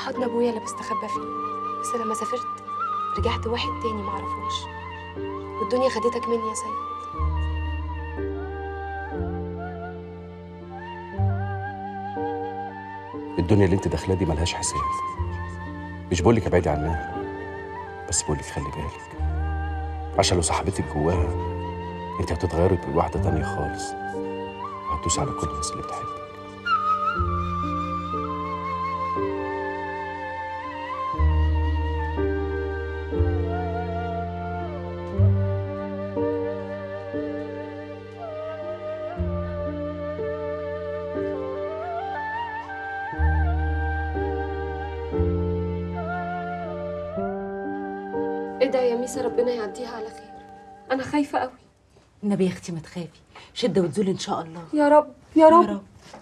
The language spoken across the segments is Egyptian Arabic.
حضن ابويا اللي بستخبى فيه بس لما سافرت رجعت واحد تاني معرفوش والدنيا خدتك مني يا سيد الدنيا اللي انت داخلها دي ملهاش حساب مش بقول لك ابعدي عنها بس بقول لك خلي بالك عشان لو صاحبتك جواها انت هتتغيري وتبقي واحده تانية خالص وهتدوس على كل الناس اللي بتحبك ادعي يا ميسا ربنا يعديها على خير انا خايفه قوي النبي يا اختي ما تخافي شده وتزول ان شاء الله يا رب يا رب,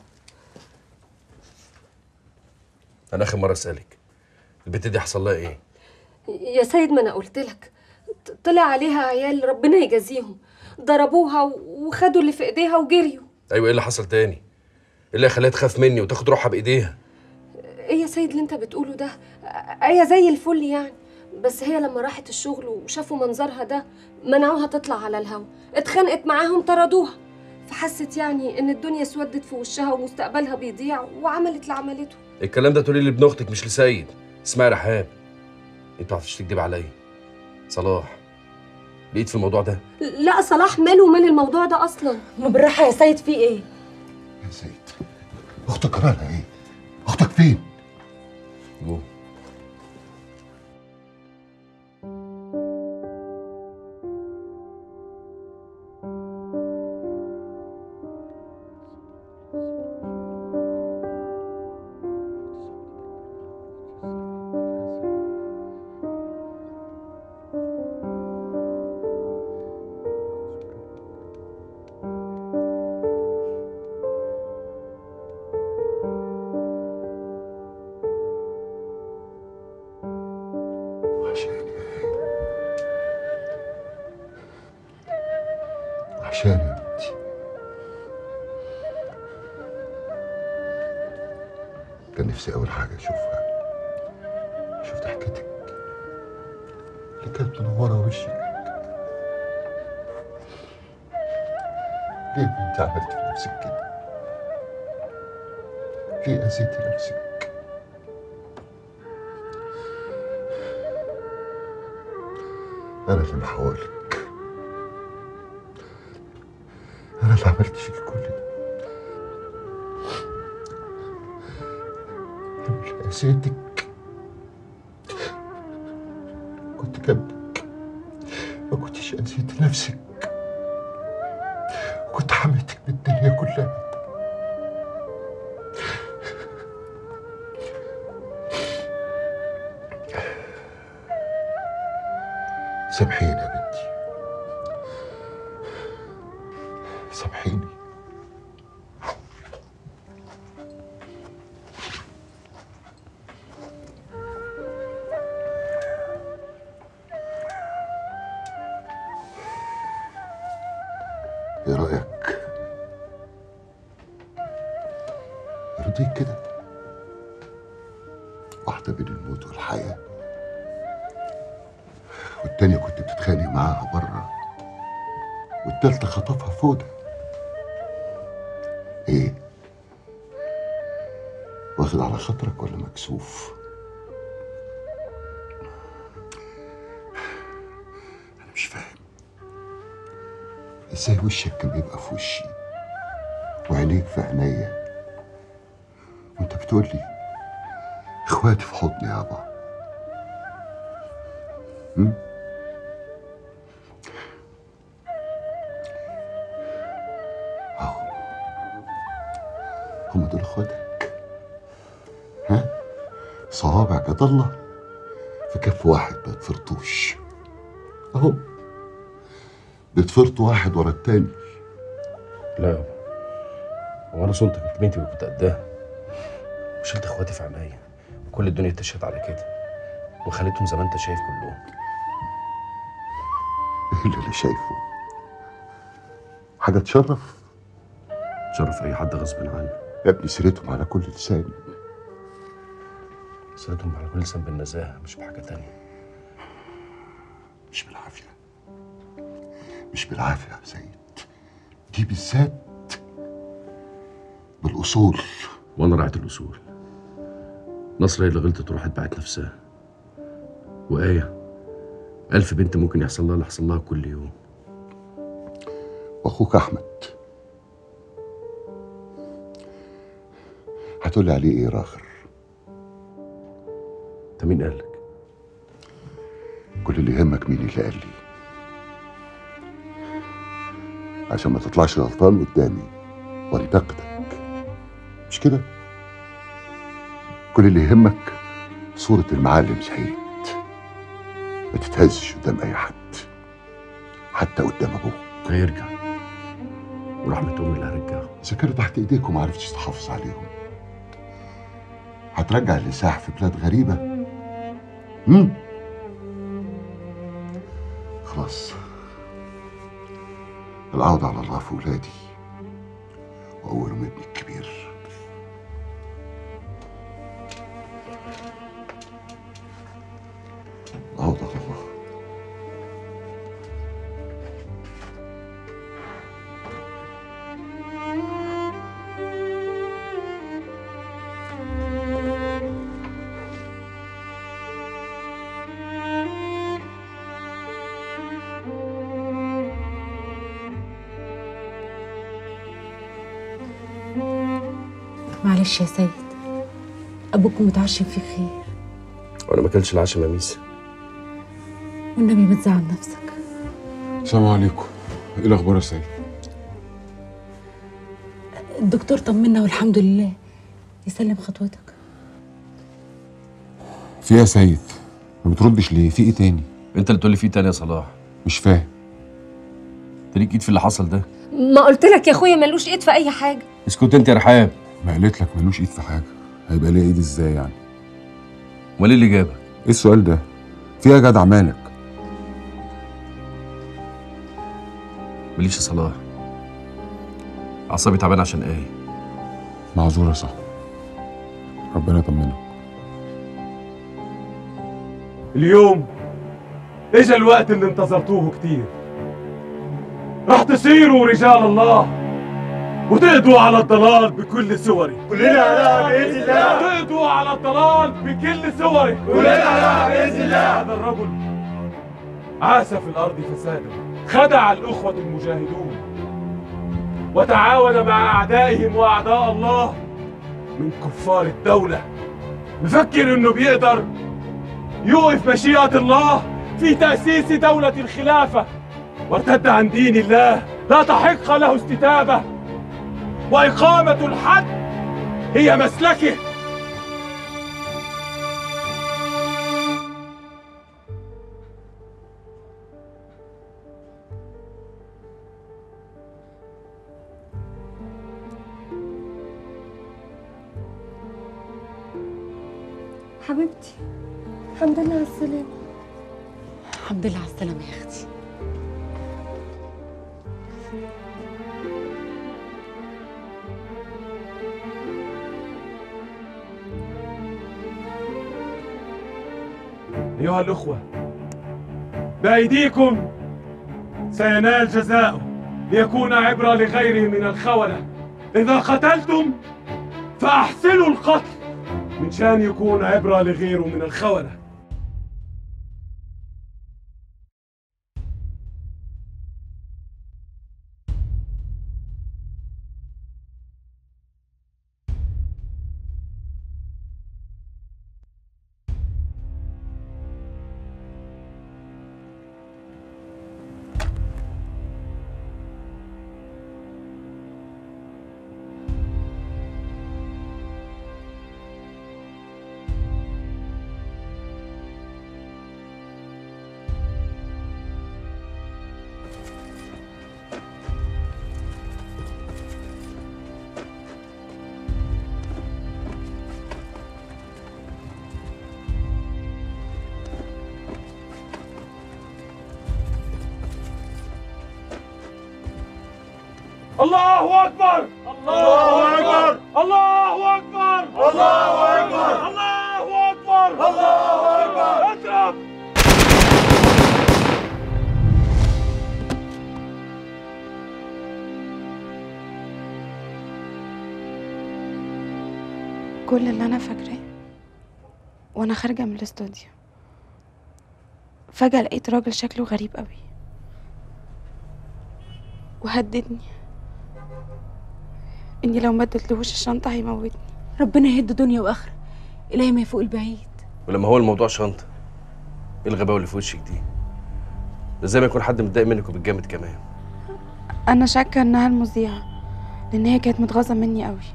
انا اخر مره اسالك البت دي حصل لها ايه يا سيد ما انا قلت لك ط- طلع عليها عيال ربنا يجازيهم ضربوها و- وخدوا اللي في ايديها وجريوا ايوه ايه اللي حصل تاني ايه اللي خلاها تخاف مني وتاخد روحها بايديها ايه يا سيد اللي انت بتقوله ده ايه زي الفل يعني بس هي لما راحت الشغل وشافوا منظرها ده منعوها تطلع على الهوا اتخانقت معاهم طردوها فحست يعني ان الدنيا اسودت في وشها ومستقبلها بيضيع وعملت اللي عملته الكلام ده تقولي لابن اختك مش لسيد اسمعي يا رحاب انت ما عرفتش تكدب عليا صلاح لقيت في الموضوع ده لا صلاح ماله ومال الموضوع ده اصلا ما بالراحه يا سيد في ايه يا سيد اختك جرالها ايه اختك فين جوه وحشاني يا هي وحشاني يا بنتي كان نفسي أول حاجة أشوفها أشوف ضحكتك اللي كانت منورة وشك ليه انت عملت في نفسك كده؟ ليه أذيتي نفسك؟ أنا اللي محولك أنا اللي عملت فيك كل ده أنا اللي أذيتك كنت جنبك ما كنتش أذيت نفسك وكنت حميتك بالدنيا كلها سامحيني يا بنتي سامحيني ايه رأيك؟ يرضيك كده؟ واحدة بين الموت والحياة والتانية كنت بتتخانق معاها بره والتالتة خطفها فودة ايه؟ واخد على خاطرك ولا مكسوف؟ أنا مش فاهم ازاي وشك كان بيبقى في وشي وعينيك في عينيا وانت بتقول لي اخواتي في حضني يابا هم؟ اهو هم دول اخواتك ها صوابع جد الله في كف واحد ما تفرطوش اهو بتفرطوا واحد ورا التاني لا يابا هو انا صنتك انت بنتي وكنت قدها وشلت اخواتي في عينيا وكل الدنيا تشهد على كده وخليتهم زي ما انت شايف كلهم ايه اللي انا شايفه حاجه تشرف تشرف اي حد غصب عنه يا ابني سيرتهم على كل لساني سيدهم على كل لسان بالنزاهه مش بحاجه تانية مش بالعافية مش بالعافية يا سيد دي بالذات بالأصول وانا راعيت الاصول نصر هي اللي غلطت وراحت باعت نفسها وآية ألف بنت ممكن يحصل لها اللي حصل لها كل يوم وأخوك أحمد هتقولي عليه إيه راخر انت مين قالك؟ كل اللي يهمك مين اللي قال لي عشان ما تطلعش غلطان قدامي وانتقدك مش كده كل اللي يهمك صورة المعلم سعيد ما تتهزش قدام أي حد حتى قدام أبوه هيرجع ورحمة أمي اللي هرجعه إذا كانوا تحت إيديكم ما عرفتش تحافظ عليهم هترجع اللي ساح في بلاد غريبة مم؟ خلاص العودة على الله في ولادي وأولهم ابني الكبير العودة على الله معلش يا سيد ابوك متعشم في خير وأنا ما أكلش العشاء يا ميسي والنبي ما تزعل نفسك السلام عليكم ايه الاخبار يا سيد الدكتور طمنا والحمد لله يسلم خطوتك في إيه يا سيد ما بتردش ليه في ايه تاني أنت اللي تقول لي فيه تاني يا صلاح مش فاهم أنت ليك إيد في اللي حصل ده ما قلت لك يا اخويا ملوش ايد في اي حاجه اسكت أنت يا رحاب ما قالت لك ملوش ايد في حاجه هيبقى ليه ايد ازاي يعني أمال إيه اللي جابك؟ ايه السؤال ده في إيه يا جدع مالك ماليش يا صلاح أعصابي تعبانة عشان إيه؟ معذور يا صاحبي ربنا يطمنك اليوم اجا الوقت اللي انتظرتوه كتير راح تصيروا رجال الله وتقضوا على الضلال بكل صوره كلنا على بإذن الله تقضوا على الضلال بكل صوره كلنا على بإذن الله هذا الرجل عاش في الأرض فسادا خدع الأخوة المجاهدون وتعاون مع أعدائهم وأعداء الله من كفار الدولة مفكر إنه بيقدر يوقف مشيئة الله في تأسيس دولة الخلافة وارتد عن دين الله لا تحق له استتابة وإقامة الحد هي مسلكه حبيبتي الحمد لله على السلامه الحمد لله على السلامه يا اختي أيها الأخوة بأيديكم سينال جزاؤه ليكون عبرة لغيره من الخونة إذا قتلتم فأحسنوا القتل من شان يكون عبرة لغيره من الخونة الله أكبر الله أكبر الله أكبر الله أكبر الله أكبر اكبر الله اكبر اضرب كل اللي انا فاكراه وانا خارجه من الاستوديو فجاه لقيت راجل شكله غريب قوي وهددني اني لو ما اديتلهوش الشنطه هيموتني ربنا يهد دنيا واخره الهي ما يفوق البعيد ولما هو الموضوع شنطه ايه الغباوه اللي في وشك دي ده زي ما يكون حد متضايق منك وبتجامد كمان انا شاكه انها المذيعه لان هي كانت متغاظه مني قوي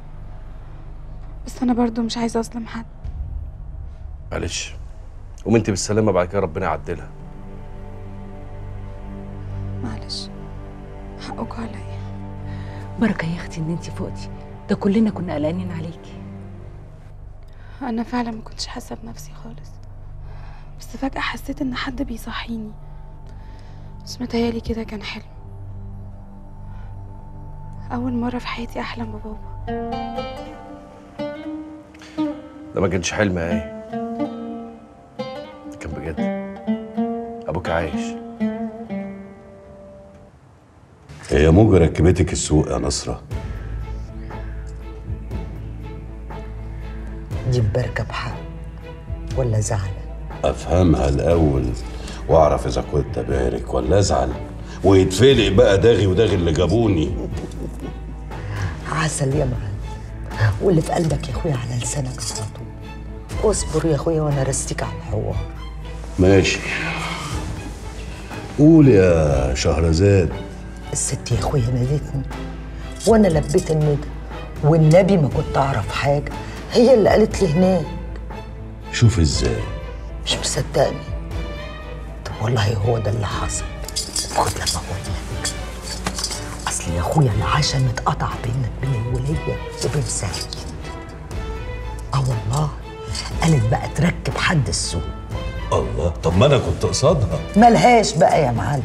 بس انا برضو مش عايزه اظلم حد معلش قوم انت بالسلامه بعد كده ربنا يعدلها معلش حقكوا عليا بركه يا اختي ان انت فوقتي ده كلنا كنا قلقانين عليكي انا فعلا ما كنتش حاسه بنفسي خالص بس فجاه حسيت ان حد بيصحيني بس متهيألي كده كان حلم اول مره في حياتي احلم ببابا ده ما كانش حلم يا ايه ده كان بجد ابوك عايش هي موجة ركبتك السوق يا نصرة دي مباركة بحق ولا زعلة افهمها الاول واعرف اذا كنت ابارك ولا ازعل ويتفلق بقى داغي وداغي اللي جابوني عسل يا معلم واللي في قلبك يا اخويا على لسانك على طول اصبر يا اخويا وانا رستيك على الحوار ماشي قول يا شهرزاد الست يا اخويا نادتني وانا لبيت الندى والنبي ما كنت اعرف حاجه هي اللي قالت لي هناك شوف ازاي مش مصدقني طب والله هو ده اللي حصل خد لما اقول لك اصل يا اخويا العشم اتقطع بينك بين الوليه وبين سعيد اه والله قالت بقى تركب حد السوق الله طب ما انا كنت قصادها ملهاش بقى يا معلم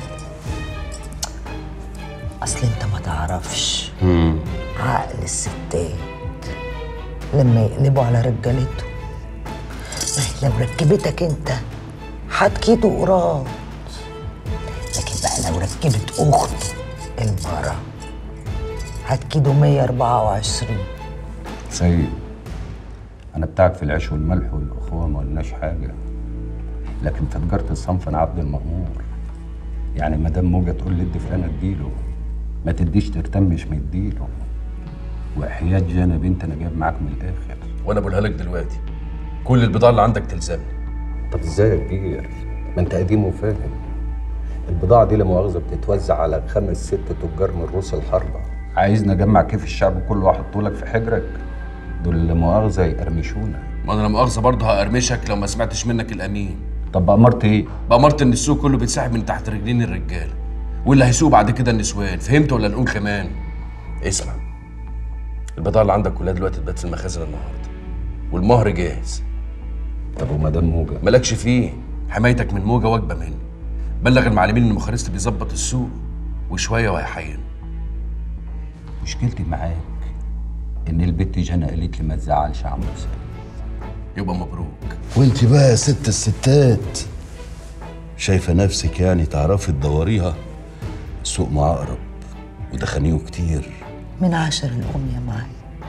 اصل انت ما تعرفش عقل الستات لما يقلبوا على رجالته ما هي لو ركبتك انت هتكيدوا قراط لكن بقى لو ركبت اخته المرة هتكيدوا 124 سيد انا بتاعك في العيش والملح والاخوه ما قلناش حاجه لكن في تجاره الصنف انا عبد المأمور يعني ما دام موجه تقول لي ادي فلان اديله ما تديش ترتمش مديله وحياة جانا بنت انا جايب معاك من الاخر وانا بقولها لك دلوقتي كل البضاعه اللي عندك تلزمني طب ازاي يا كبير ما انت قديم وفاهم البضاعه دي لا مؤاخذه بتتوزع على خمس ست تجار من روس الحربه عايزني اجمع كيف الشعب كله واحطه لك في حجرك دول لا مؤاخذه يقرمشونا ما انا لا مؤاخذه برضه هقرمشك لو ما سمعتش منك الامين طب بأمرت ايه بأمرت ان السوق كله بيتسحب من تحت رجلين الرجاله واللي هيسوق بعد كده النسوان فهمت ولا نقول كمان اسمع البضاعه اللي عندك كلها دلوقتي تبات في المخازن النهارده والمهر جاهز طب ومدام موجه مالكش فيه حمايتك من موجه واجبه مني بلغ المعلمين ان مخارست بيظبط السوق وشويه وهيحين مشكلتي معاك ان البت جانا قالت لي ما تزعلش عم موسى يبقى مبروك وانت بقى يا ست الستات شايفة نفسك يعني تعرفي تدوريها السوق معقرب ودخانيه كتير من عشر الأم يا معلم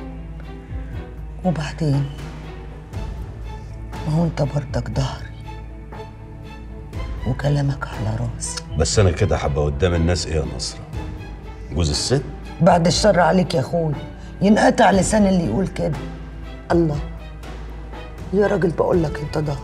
وبعدين ما هو انت برضك ظهري وكلامك على راسي بس انا كده حابة قدام الناس ايه يا نصرة جوز الست بعد الشر عليك يا اخوي ينقطع لسان اللي يقول كده الله يا راجل بقول لك انت ظهر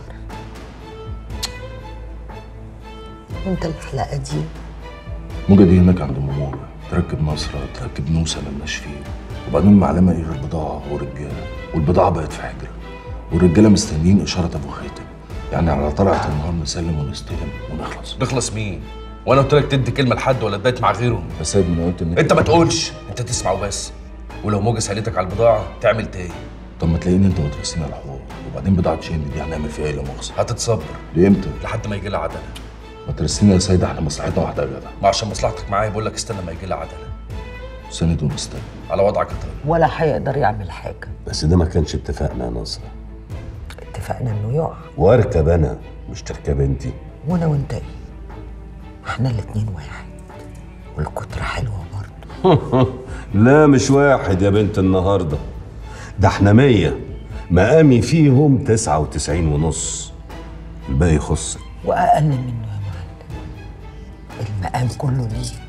انت الحلقه دي موجة دي هناك عند مامورة تركب نصرة تركب نوسة ملناش فيه وبعدين المعلمة ايه غير بضاعة ورجالة والبضاعة بقت في حجرة والرجالة مستنيين إشارة أبو خاتم يعني على طلعة النهار نسلم ونستلم ونخلص نخلص مين وانا قلت لك تدي كلمه لحد ولا تبات مع غيرهم بس سيد ما أنا قلت إن انت ما تقولش انت تسمع وبس ولو موجه سالتك على البضاعه تعمل تاني طب ما تلاقيني أنت وترسيني على الحوار وبعدين بضاعة شين دي هنعمل فيها إيه لا مؤاخذة هتتصبر لإمتى؟ لحد ما يجي لها عدله ما ترسيني يا سيد احنا مصلحتنا واحدة يا جدع ما عشان مصلحتك معايا بقول لك استنى ما يجي لها عدله سند ونستنى على وضعك يا طارق ولا هيقدر يعمل حاجه بس ده ما كانش اتفاقنا يا نصرة اتفقنا انه يقع واركب انا مش تركب انتي وانا وانت ايه احنا الاتنين واحد والكترة حلوة برضه لا مش واحد يا بنت النهارده ده احنا مية مقامي فيهم تسعة وتسعين ونص الباقي يخصك واقل منه يا معلم المقام كله ليك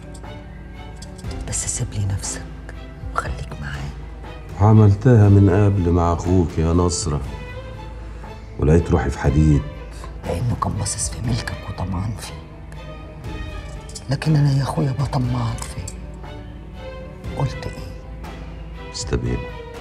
بس سيب لي نفسك وخليك معايا عملتها من قبل مع اخوك يا نصرة ولقيت روحي في حديد لانه كان باصص في ملكك وطمعان فيك لكن انا يا اخويا بطمعك فيك قلت ايه استبينا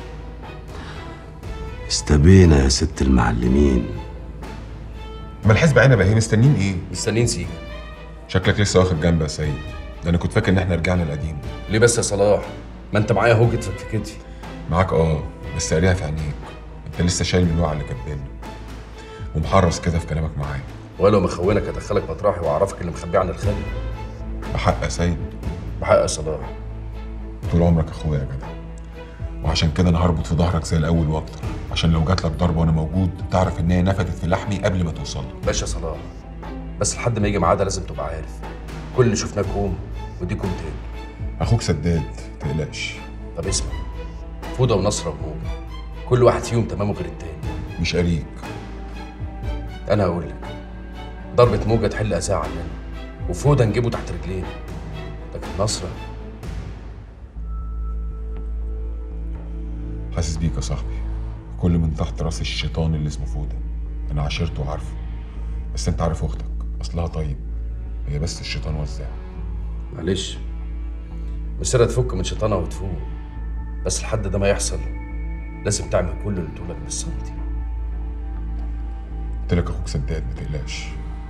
استبينا يا ست المعلمين ما الحزب عنب اهي مستنيين ايه؟ مستنيين سيك شكلك لسه واخد جنب يا سيد ده انا كنت فاكر ان احنا رجعنا القديم ليه بس يا صلاح ما انت معايا اهو كتفك في كتفي معاك اه بس قاريها في عينيك انت لسه شايل من الوعي اللي كاتبينه ومحرص كده في كلامك معايا ولو مخونك ادخلك مطرحي واعرفك اللي مخبيه عن الخالي بحق يا سيد بحق يا صلاح طول عمرك اخويا يا جدع وعشان كده انا هربط في ظهرك زي الاول واكتر عشان لو جات لك ضربه وانا موجود تعرف ان هي نفدت في لحمي قبل ما توصل لي باشا صلاح بس لحد ما يجي ميعادها لازم تبقى عارف كل اللي شفناه كوم ودي كوم تاني اخوك سداد تقلقش طب اسمع فوده ونصره وموجه كل واحد فيهم تمامه غير التاني مش قريك انا هقول لك ضربة موجة تحل أذاه عننا وفودة نجيبه تحت رجلينا لكن نصرة حاسس بيك يا صاحبي كل من تحت راس الشيطان اللي اسمه فوده انا عاشرته وعارفه بس انت عارف اختك اصلها طيب هي بس الشيطان وزع معلش مسيرة تفك من شيطانها وتفوق بس لحد ده ما يحصل لازم تعمل كل اللي تقولك بالسنتي قلت لك اخوك سداد ما تقلقش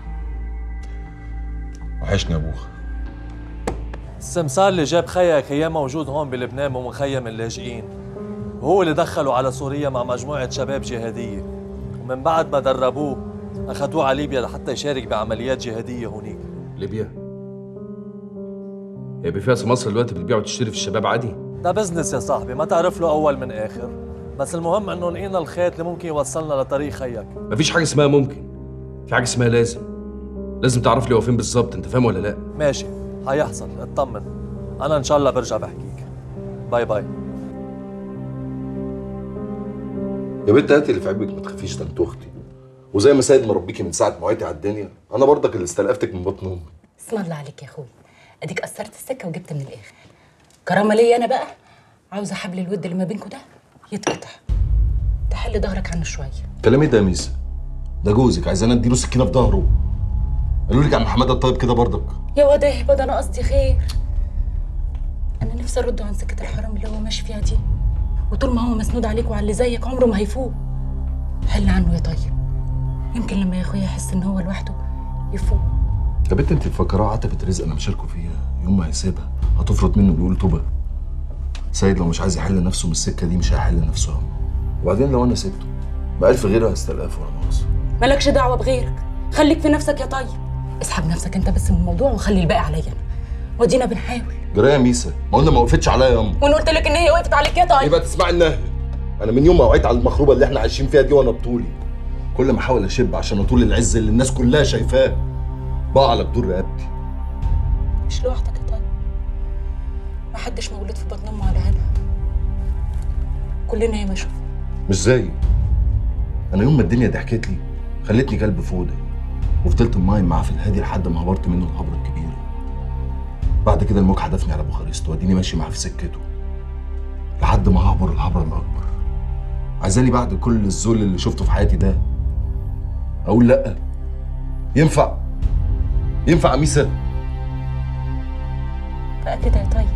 وحشني يا ابوخ السمسار اللي جاب خيك اياه موجود هون بلبنان بمخيم اللاجئين وهو اللي دخله على سوريا مع مجموعة شباب جهادية ومن بعد ما دربوه أخذوه على ليبيا لحتى يشارك بعمليات جهادية هونيك ليبيا هي فيها مصر دلوقتي بتبيع وتشتري في الشباب عادي ده بزنس يا صاحبي ما تعرف له أول من آخر بس المهم إنه لقينا الخيط اللي ممكن يوصلنا لطريق خيك مفيش حاجة اسمها ممكن في حاجة اسمها لازم لازم تعرف لي هو فين بالظبط انت فاهم ولا لا ماشي هيحصل اطمن أنا إن شاء الله برجع بحكيك باي باي يا بنت هاتي اللي في عيبك ما تخافيش ده انت اختي وزي ما سيد مربيكي من ساعه ما وعيتي على الدنيا انا برضك اللي استلقفتك من بطن امي اسم الله عليك يا اخوي اديك قصرت السكه وجبت من الاخر كرامه ليا انا بقى عاوزه حبل الود اللي ما بينكوا ده يتقطع تحل ظهرك عنه شويه كلام ايه ده يا ميسا ده جوزك عايز انا اديله سكينه في ظهره قالوا لك عم حماده الطيب كده برضك يا واد اهبه ده انا قصدي خير انا نفسي ارده عن سكه الحرام اللي هو ماشي فيها دي وطول ما هو مسنود عليك وعلى اللي زيك عمره ما هيفوق حل عنه يا طيب يمكن لما يا اخويا يحس ان هو لوحده يفوق يا بنت انت مفكراه عتبة رزق انا مشاركه فيها يوم ما هيسيبها هتفرط منه بيقول توبه سيد لو مش عايز يحل نفسه من السكه دي مش هيحل نفسه هم وبعدين لو انا سبته بألف غيره هستلقفه ولا مؤاخذه مالكش دعوه بغيرك خليك في نفسك يا طيب اسحب نفسك انت بس من الموضوع وخلي الباقي عليا انا ودينا بنحاول جرايه يا ميسا ما قلنا ما وقفتش عليا يا ام وانا قلت لك ان هي وقفت عليك يا طيب يبقى تسمعي النهي انا من يوم ما وعيت على المخروبه اللي احنا عايشين فيها دي وانا بطولي كل ما احاول اشب عشان اطول العز اللي الناس كلها شايفاه بقى على جدور رقبتي مش لوحدك يا طيب محدش مولود في بطن امه على هنا كلنا ياما شوف مش زيي انا يوم ما الدنيا ضحكت لي خلتني كلب فوده وفضلت ماين معاه في الهادي لحد ما هبرت منه الهبره الكبيره بعد كده الموج حدفني على بوخارست واديني ماشي معاه في سكته لحد ما هعبر الهبره الاكبر عايزاني بعد كل الذل اللي شفته في حياتي ده اقول لا ينفع ينفع يا ميسا بقى كده يا طيب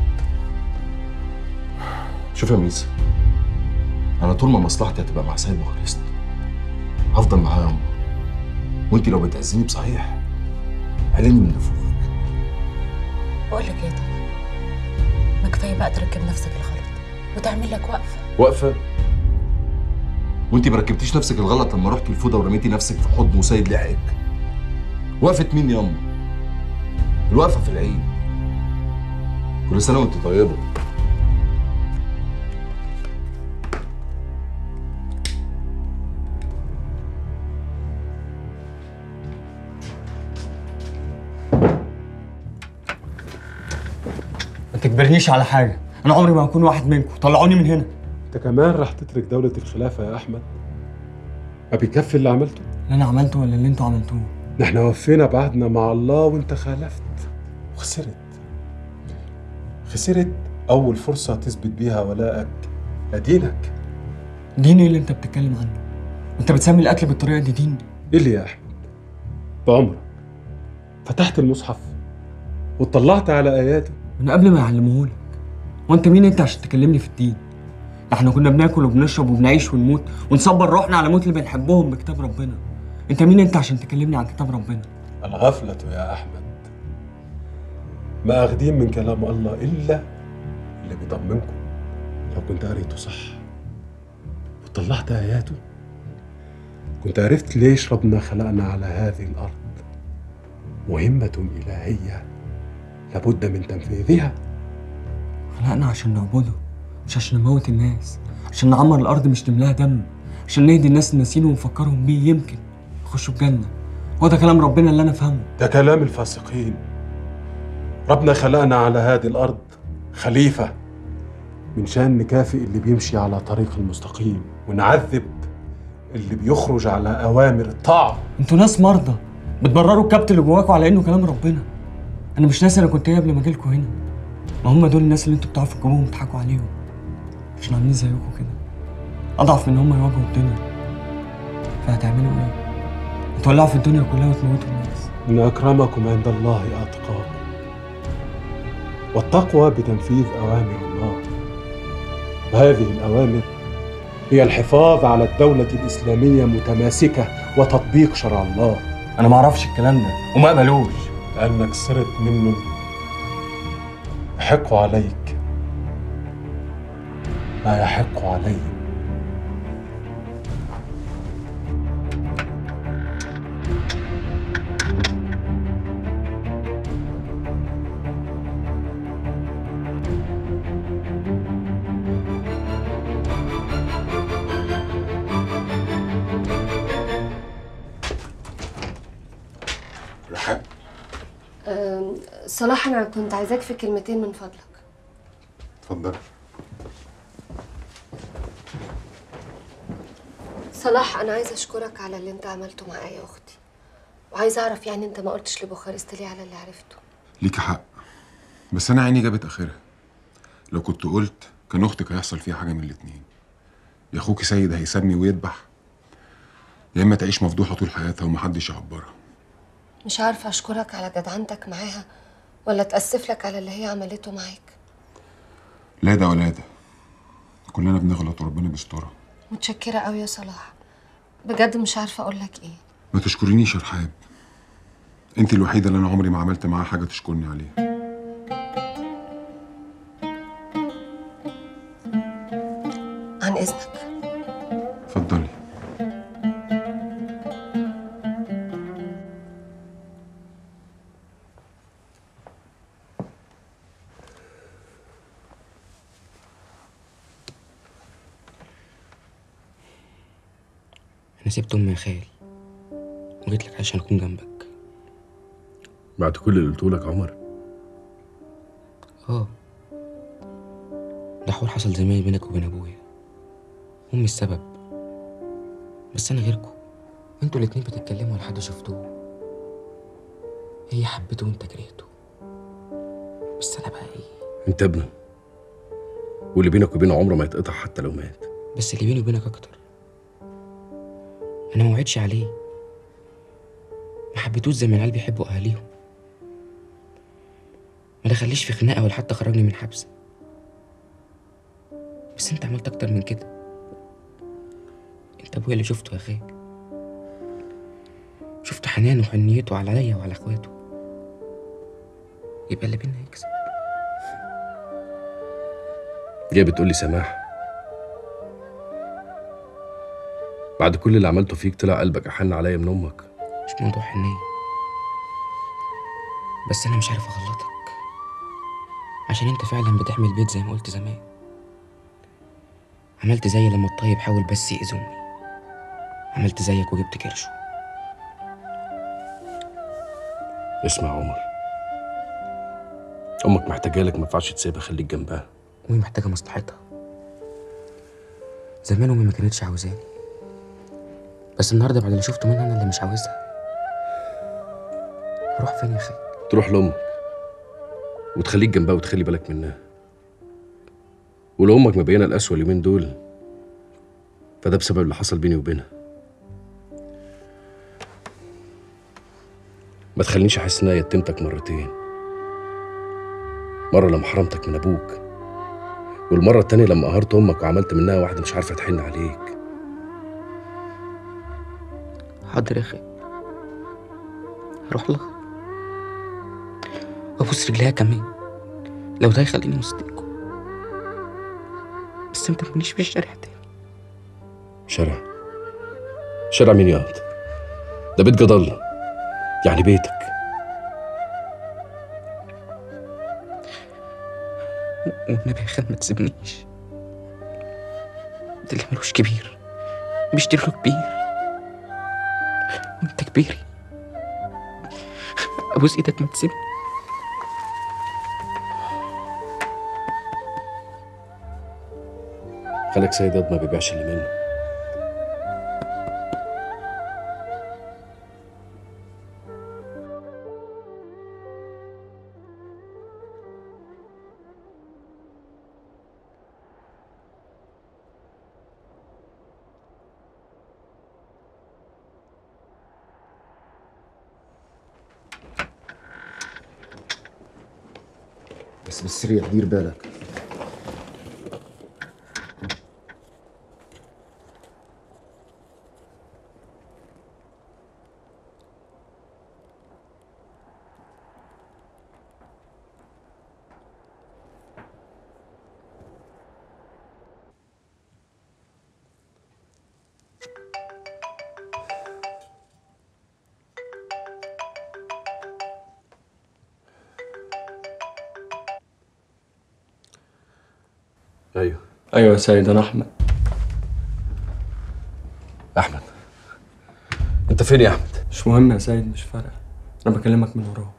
شوف يا ميسا انا طول ما مصلحتي هتبقى مع سيد بوخارست هفضل معاه يا أم. وانت لو بتعزيني بصحيح علمني من نفوذك بقول لك ايه طيب ما كفايه بقى تركب نفسك الغلط وتعمل لك وقفه واقفه وانت ما ركبتيش نفسك الغلط لما رحتي الفوضى ورميتي نفسك في حضن وسيد لحقك وقفه مين ياما الوقفه في العيد كل سنه وانت طيبه ما تجبرنيش على حاجه انا عمري ما هكون واحد منكم طلعوني من هنا انت كمان راح تترك دولة الخلافة يا احمد ما بيكفي اللي عملته اللي انا عملته ولا اللي انتوا عملتوه نحن وفينا بعهدنا مع الله وانت خالفت وخسرت خسرت اول فرصة تثبت بيها ولائك لدينك دين ايه اللي انت بتتكلم عنه انت بتسمي القتل بالطريقه دي دين ايه اللي يا احمد بعمرك فتحت المصحف واطلعت على اياته من قبل ما يعلمهولك وانت مين انت عشان تكلمني في الدين ده احنا كنا بناكل وبنشرب وبنعيش ونموت ونصبر روحنا على موت اللي بنحبهم بكتاب ربنا انت مين انت عشان تكلمني عن كتاب ربنا الغفلة يا أحمد ما أخدين من كلام الله إلا اللي بيطمنكم لو كنت قريته صح وطلعت آياته كنت عرفت ليش ربنا خلقنا على هذه الأرض مهمة إلهية لابد من تنفيذها خلقنا عشان نعبده مش عشان نموت الناس عشان نعمر الارض مش نملاها دم عشان نهدي الناس الناسين ونفكرهم بيه يمكن يخشوا الجنه هو ده كلام ربنا اللي انا فاهمه ده كلام الفاسقين ربنا خلقنا على هذه الأرض خليفة من شان نكافئ اللي بيمشي على طريق المستقيم ونعذب اللي بيخرج على أوامر الطاعة انتوا ناس مرضى بتبرروا الكبت اللي جواكوا على انه كلام ربنا انا مش ناسي انا كنت ايه قبل ما اجيلكوا هنا ما هم دول الناس اللي انتوا بتعرفوا تجيبوهم وتضحكوا عليهم عشان عاملين زيكم كده اضعف من ان هم يواجهوا الدنيا فهتعملوا ايه؟ هتولعوا في الدنيا كلها وتموتوا الناس إن أكرمكم عند الله أتقاكم والتقوى بتنفيذ أوامر الله وهذه الأوامر هي الحفاظ على الدولة الإسلامية متماسكة وتطبيق شرع الله انا ما اعرفش الكلام ده وما قبلوش لأنك سرت منه يحق عليك ما يحق عليه رحاب أم، صلاح أنا كنت عايزاك في كلمتين من فضلك اتفضل صلاح أنا عايزة أشكرك على اللي أنت عملته مع آية أختي وعايزة أعرف يعني أنت ما قلتش لبوخارست ليه على اللي عرفته ليكي حق بس انا عيني جابت اخرها لو كنت قلت كان اختك هيحصل فيها حاجه من الاتنين يا اخوكي سيد هيسمي ويذبح يا اما تعيش مفضوحه طول حياتها ومحدش يعبرها مش عارفة أشكرك على جدعنتك معاها ولا أتأسف لك على اللي هي عملته معاك لا ده ولا ده كلنا بنغلط وربنا بيسترها متشكرة أوي يا صلاح بجد مش عارفة أقول لك إيه ما تشكرينيش يا رحاب انت الوحيده اللي انا عمري ما عملت معاها حاجه تشكرني عليها عن إذنك اتفضلي انا سبت امي يا خال وجيت لك عشان اكون جنبك بعد كل اللي قلته لك يا عمر اه ده حوار حصل زمان بينك وبين ابويا امي السبب بس انا غيركم انتوا الاتنين بتتكلموا على حد شفتوه هي حبته وانت كرهته بس انا بقى ايه انت ابنه واللي بينك وبينه عمره ما يتقطع حتى لو مات بس اللي بيني وبينك اكتر انا ما وعدش عليه ما حبيتوش زي ما العيال بيحبوا اهاليهم ما دخليش في خناقه ولا حتى خرجني من حبس بس انت عملت اكتر من كده انت ابويا اللي شفته يا خال شفت حنانه وحنيته عليا وعلى اخواته يبقى اللي بينا يكسب جاي بتقول لي سماح بعد كل اللي عملته فيك طلع قلبك احن عليا من امك مش موضوع حنية بس أنا مش عارف أغلطك عشان أنت فعلا بتحمي البيت زي ما قلت زمان عملت زي لما الطيب حاول بس يأذي أمي عملت زيك وجبت كرشه اسمع يا عمر امك محتاجه لك ما ينفعش تسيبها خليك جنبها أمي محتاجة مصلحتها زمان أمي ما كانتش عاوزاني بس النهاردة بعد اللي شفته منها أنا اللي مش عاوزها أروح فين يا أخي؟ تروح لامك وتخليك جنبها وتخلي بالك منها ولو امك مبينه القسوه اليومين دول فده بسبب اللي حصل بيني وبينها ما تخلينيش احس انها يتمتك مرتين مره لما حرمتك من ابوك والمره التانية لما قهرت امك وعملت منها واحده مش عارفه تحن عليك حاضر يا أخي هروح لها وأبوس رجليها كمان لو ده يخليني وسطيكوا بس ما ترمونيش في الشارع تاني شارع شارع مين ياض ده بيت جد الله يعني بيتك والنبي يا خال ما تسيبنيش ده اللي ملوش كبير بيشتري له كبير وانت كبيري ابوس ايدك ما تسيبني خالك سيد ياض ما بيبيعش اللي منه بس بالسريع دير بالك ايوه ايوه يا سيد انا احمد احمد انت فين يا احمد مش مهم يا سيد مش فارقه انا بكلمك من وراه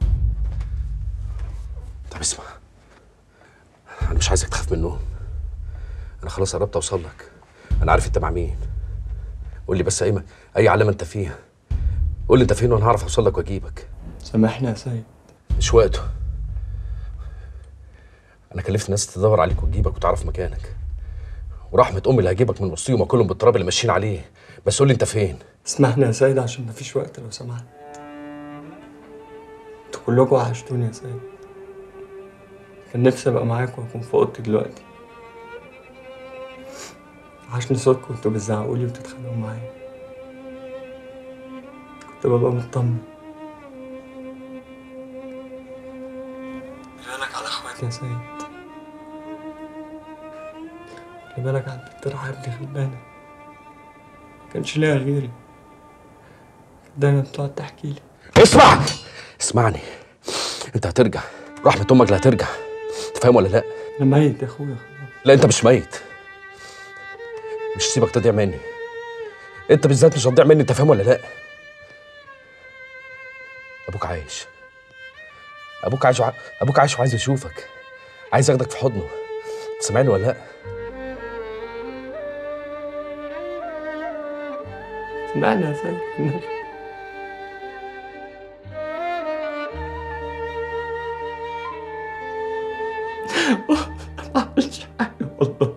طب اسمع انا مش عايزك تخاف منهم انا خلاص قربت اوصل لك انا عارف انت مع مين قول لي بس اي اي علامه انت فيها قول لي انت فين وانا هعرف اوصل لك واجيبك سامحني يا سيد مش وقته انا كلفت ناس تدور عليك وتجيبك وتعرف مكانك ورحمه امي اللي هجيبك من وسطيهم كلهم بالتراب اللي ماشيين عليه بس قول لي انت فين اسمحني يا سيد عشان مفيش وقت لو سمحت انتوا كلكم وحشتوني يا سيد كان نفسي ابقى معاكم واكون في اوضتي دلوقتي وحشني صوتكم وانتوا بتزعقوا لي وتتخانقوا معايا كنت ببقى مطمن خلي بالك على اخواتي يا سيد خلي بالك على البنت رحاب دي غلبانة كانش ليها غيري كانت دايما بتقعد تحكي لي اسمع اسمعني انت هترجع رحمه امك اللي هترجع انت فاهم ولا لا انا ميت يا اخويا لا انت مش ميت مش سيبك تضيع مني انت بالذات مش هتضيع مني انت فاهم ولا لا ابوك عايش ابوك عايش وع... ابوك عايش وعايز يشوفك عايز ياخدك في حضنه سامعني ولا لا سمعني يا سيد النبي. معلش حاجة والله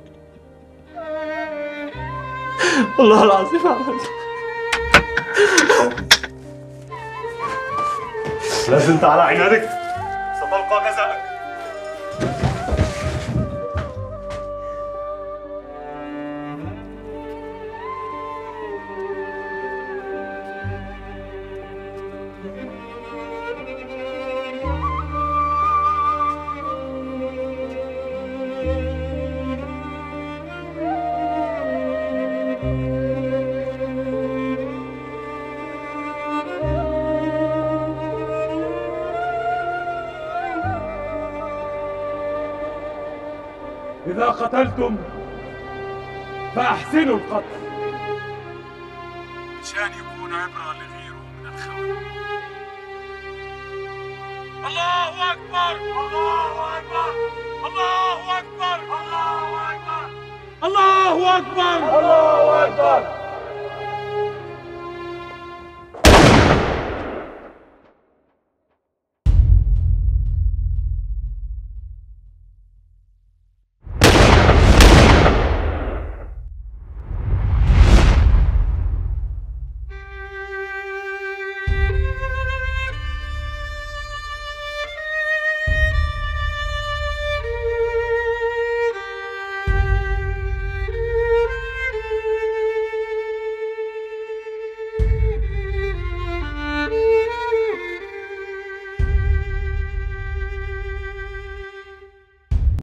والله العظيم عملت لازم على عنادك ستلقى جزاءك إذا قتلتم فأحسنوا القتل مشان يكون عبرة لغيره من الخوف الله أكبر الله أكبر الله أكبر الله أكبر الله أكبر الله أكبر